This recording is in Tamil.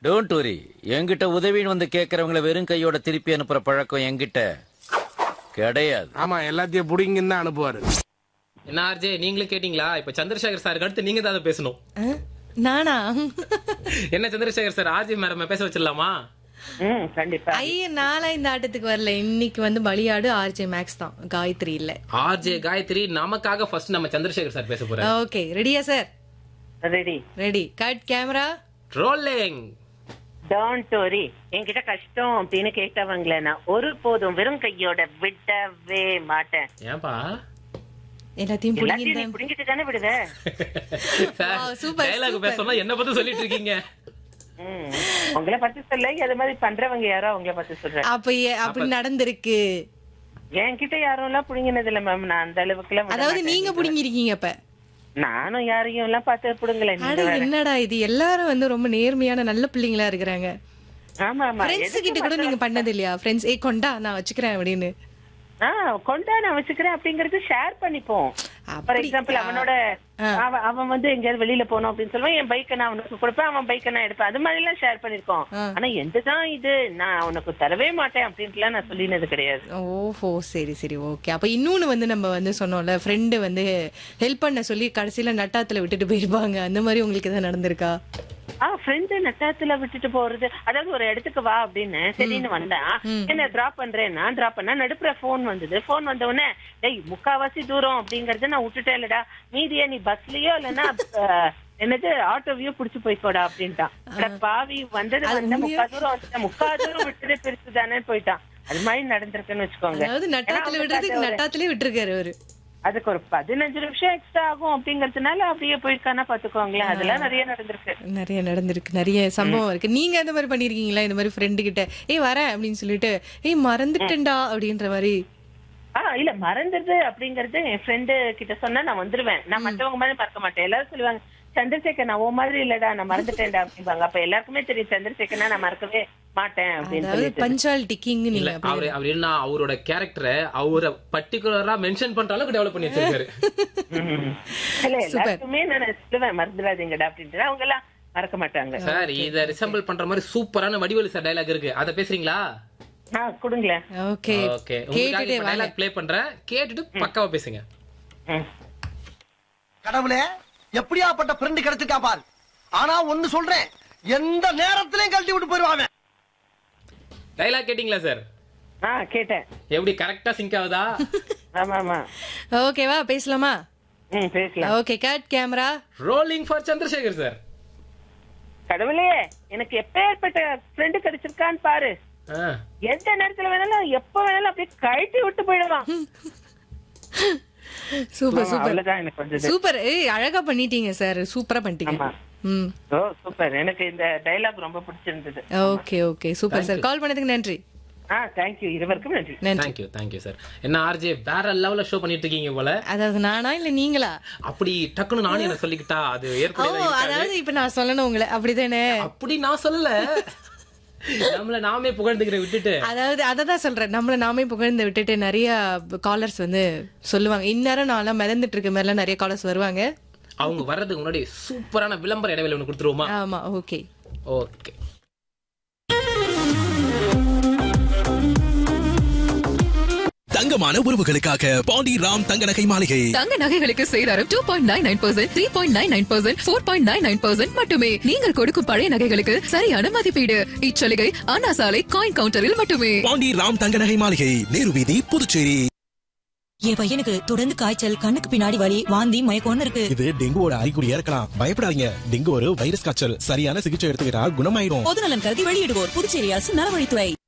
டோன்ட் வரி என்கிட்ட உதவின்னு வந்து கேட்கறவங்கள வெறும் கையோட திருப்பி அனுப்புற பழக்கம் என்கிட்ட கிடையாது ஆமா எல்லாத்தையும் புடிங்கன்னு தான் அனுப்புவாரு என்ன ஆர்ஜே நீங்களும் கேட்டீங்களா இப்ப சந்திரசேகர் சாருக்கு அடுத்து நீங்க தான் அதை பேசணும் அஹ், நானா என்ன சந்திரசேகர் சார் ஆர்ஜே மேடம் பேச வச்சிடலாமா ம் கண்டிப்பா ஐய நாளா இந்த ஆட்டத்துக்கு வரல இன்னைக்கு வந்து பலியாடு ஆர்ஜே மேக்ஸ் தான் காயத்ரி இல்ல ஆர்ஜே காயத்ரி நமக்காக ஃபர்ஸ்ட் நம்ம சந்திரசேகர் சார் பேச போறாரு ஓகே ரெடியா sir ready ready cut camera rolling don't worry என்கிட்ட கஷ்டம் அப்படின்னு கேட்டவங்கள நான் ஒரு போதும் வெறும் கையோட விடவே மாட்டேன் ஏன்பா எல்லாத்தையும் எல்லாத்தையும் நீ புடிங்க புடிங்கிட்டு தானே விடுவ Wow, super, டைலாக் super. பேசணும் என்ன பத்தி சொல்லிட்டு இருக்கீங்க ம். உங்களை பத்தி சொல்ல அது மாதிரி பண்றவங்க யாரோ அவங்கள பத்தி சொல்றேன் அப்ப ஏ- அப்படி நடந்திருக்கு என்கிட்ட யாரும் எல்லாம் புடுங்கினது இல்ல மேம் நான் அந்த அளவுக்கு எல்லாம் விட அதாவது மாட்டேன். நீங்க புடிங்கிருக்கீங்க அப்ப நானும் யாரையும் எல்லாம் பார்த்து புடுங்கல அட நீங்க வேற. என்னடா இது எல்லாரும் வந்து ரொம்ப நேர்மையான நல்ல பிள்ளைங்களா இருக்கிறாங்க ஆமா ஆமா ஃப்ரெண்ட்ஸ் எதுக்கு கிட்ட கூட நீங்க பண்ணது இல்லையா ஃப்ரெண்ட்ஸ் ஏய் கொண்டா நான் வச்சுக்கிறேன் அப்படின்னு ஆ கொண்டா நான் வச்சுக்கிறேன் அப்படிங்கறது ஷேர் பண்ணிப்போம் ஃபார் அப்படி- எக்ஸாம்பிள் அவனோட அவன் அவன் வந்து எங்கேயாவது வெளியில போனோம் அப்படின்னு சொல்லுவான் என் பைக்கை நான் அவனுக்கு கொடுப்பேன் அவன் பைக்கை நான் எடுப்பேன் அது மாதிரி எல்லாம் ஷேர் பண்ணிருக்கோம் ஆனா எந்ததான் இது நான் அவனுக்கு தரவே மாட்டேன் அப்படின்ட்டு நான் சொல்லினது கிடையாது ஓஹோ சரி சரி ஓகே அப்ப இன்னொன்னு வந்து நம்ம வந்து சொன்னோம்ல ஃப்ரெண்டு வந்து ஹெல்ப் பண்ண சொல்லி கடைசியில நட்டாத்துல விட்டுட்டு போயிருப்பாங்க அந்த மாதிரி உங்களுக்கு எதாவது நடந்திருக்கா ஆ ஃப்ரெண்டு நட்டாத்துல விட்டுட்டு போறது அதாவது ஒரு இடத்துக்கு வா அப்படின்னு சரின்னு வந்தான் என்ன டிராப் பண்றேன்னா டிராப் பண்ணா நடுப்புற போன் வந்தது போன் வந்த உடனே டேய் முக்காவாசி தூரம் அப்படிங்கறத நான் விட்டுட்டேன் இல்லடா மீதியா நீ பஸ்லயோ இல்லைன்னா அஹ், என்னது ஆட்டோவியோ புடிச்சு போய்க்கோடா அப்படின்ட்டான் அட பாவி வந்தது வந்த முக்கா தூரம் வந்துட்டேன் முக்கா தூரம் விட்டதே பெருசு தானே போயிட்டான் அது மாதிரி நடந்திருக்குன்னு வச்சுக்கோங்க அதாவது ஏன்னா நட்டாத்துல அவனுக்கு விடுறதுக்கு அது ஒரு- நட்டாத்திலே விட்டுருக்காரு அவரு அதுக்கு ஒரு பதினஞ்சு நிமிஷம் எக்ஸ்ட்ரா ஆகும் அப்படிங்கறதுனால அப்படியே போயிருக்கானா பாத்துக்கோங்களேன் அதெல்லாம் நிறைய நடந்திருக்கு நிறைய நடந்திருக்கு நிறைய சம்பவம் இருக்கு நீங்க அந்த மாதிரி பண்ணிருக்கீங்களா இந்த மாதிரி ஃப்ரெண்டு கிட்ட ஏய் வரேன் அப்படின்னு சொல்லிட்டு ஏய் மறந்துட்டேன்டா அப்படின்ற மாதிரி ஆ இல்ல மறந்துடுது அப்படிங்கறது என் ஃப்ரெண்டு கிட்ட சொன்னா நான் வந்துருவேன் நான் மத்தவங்க மாதிரி மறக்க மாட்டேன் எல்லாரும் சொல்லுவாங்க சந்திரசேகர் நான் உன் மாதிரி இல்லடா நான் மறந்துட்டேன்டா அப்படிம்பாங்க அப்ப எல்லாருக்குமே தெரியும் சந்திரசேகர்னா நான் மறக்கவே மாட்டேன் அப்படின்னு அதாவது சொல்லிட்டு பஞ்சுவாலிட்டி கிங் இல்ல நீங்க அப்படி அவரு அவர் என்ன அவரோட கேரக்டரை அவரை பர்டிகுலரா மென்ஷன் பண்ற அளவுக்கு டெவலப் பண்ணி வச்சிருக்காரு ம். இல்ல எல்லாருக்குமே நான் சொல்லுவேன் மறந்துடாதீங்கடா அப்படின்ட்டு அவங்க எல்லாம் மறக்க மாட்டாங்க சார் இத ரிசம்பிள் பண்ற மாதிரி சூப்பரான வடிவலி சார் டைலாக் இருக்கு அத பேசுறீங்களா ஆ கொடுங்களேன் ஓகே ஓகே உங்களுக்காக கேட்டுட்டே இப்ப வாங்க டைலாக் ப்ளே பண்றேன் கேட்டுட்டு பக்காவா பேசுங்க ம். கடவுளே எப்படியாப்பட்ட ஃப்ரெண்டு கிடைச்சிருக்கா பார் ஆனா ஒண்ணு சொல்றேன் எந்த நேரத்திலையும் கழட்டி விட்டு போயிருவாங்க டைலாக் கேட்டிங்களா சார் ஆ கேட்டேன் எப்படி கரெக்டா சிங்க் ஆகுதா ஆமா ஆமா ஓகேவா பேசலாமா ம் பேசலாம் okay cut camera rolling for Chandrasekhar sir கடவுளே எனக்கு எப்பேற்பட்ட ஃப்ரெண்டு கிடைச்சிருக்கான்னு பாரு எந்த நேரத்துல வேணாலும் எப்ப வேணாலும் அப்படியே கழட்டி விட்டு போயிடுவான் சூப்பர் ஆமா, சூப்பர் அவ்வளவுதான் எனக்கு வந்தது சூப்பர் ஏய் அழகா பண்ணிட்டீங்க சார் சூப்பரா பண்ணிட்டீங்க ஆமா. ம் ஓ சூப்பர் எனக்கு இந்த டைலாக் ரொம்ப பிடிச்சிருந்தது okay okay super sir call பண்ணதுக்கு நன்றி ஆ தேங்க்யூ இருவருக்கும் நன்றி நன்றி தேங்க்யூ தேங்க்யூ சார் என்ன ஆர்ஜே வேற லெவல்ல ஷோ பண்ணிட்டு இருக்கீங்க போல அதாவது நானா இல்ல நீங்களா அப்படி டக்குன்னு நானும் என்ன சொல்லிக்கிட்டா அது ஓ ஏற்புடையதா இருக்காது. அதாவது இப்ப நான் சொல்லணும் உங்களை அப்படிதானே அப்படி நான் சொல்லல நம்மள நாமே புகழ்ந்துக்கிற விட்டுட்டு அதாவது அததான் சொல்றேன் நம்மள நாமே புகழ்ந்து விட்டுட்டு நிறைய காலர்ஸ் வந்து சொல்லுவாங்க இந்நேரம் நான் எல்லாம் மிதந்துட்டு இருக்க மாதிரிலாம் நிறைய காலர்ஸ் வருவாங்க அவங்க வர்றதுக்கு முன்னாடி சூப்பரான விளம்பர இடைவேளை ஒண்ணு கொடுத்துருவோமா ஆமா ஓகே ஓகே தங்கமான உறவுகளுக்காக பாண்டி ராம் தங்க நகை மாளிகை தங்க நகைகளுக்கு சேதாரம் two point nine nine percent three point nine nine percent four point nine nine percent மட்டுமே நீங்கள் கொடுக்கும் பழைய நகைகளுக்கு சரியான மதிப்பீடு இச்சலுகை அண்ணா சாலை காயின் கவுண்டரில் மட்டுமே பாண்டி ராம் தங்க நகை மாளிகை நேரு வீதி புதுச்சேரி என் பையனுக்கு தொடர்ந்து காய்ச்சல் கண்ணுக்கு பின்னாடி வலி வாந்தி மயக்கம்னு இருக்கு இது டெங்குவோட அறிகுறியா இருக்கலாம் பயப்படாதீங்க டெங்கு ஒரு வைரஸ் காய்ச்சல் சரியான சிகிச்சை எடுத்துக்கிட்டா குணமாயிடும் பொதுநலன் கருதி வெளியிடுவோர் புதுச்சேரி அரசு நலவழித்துறை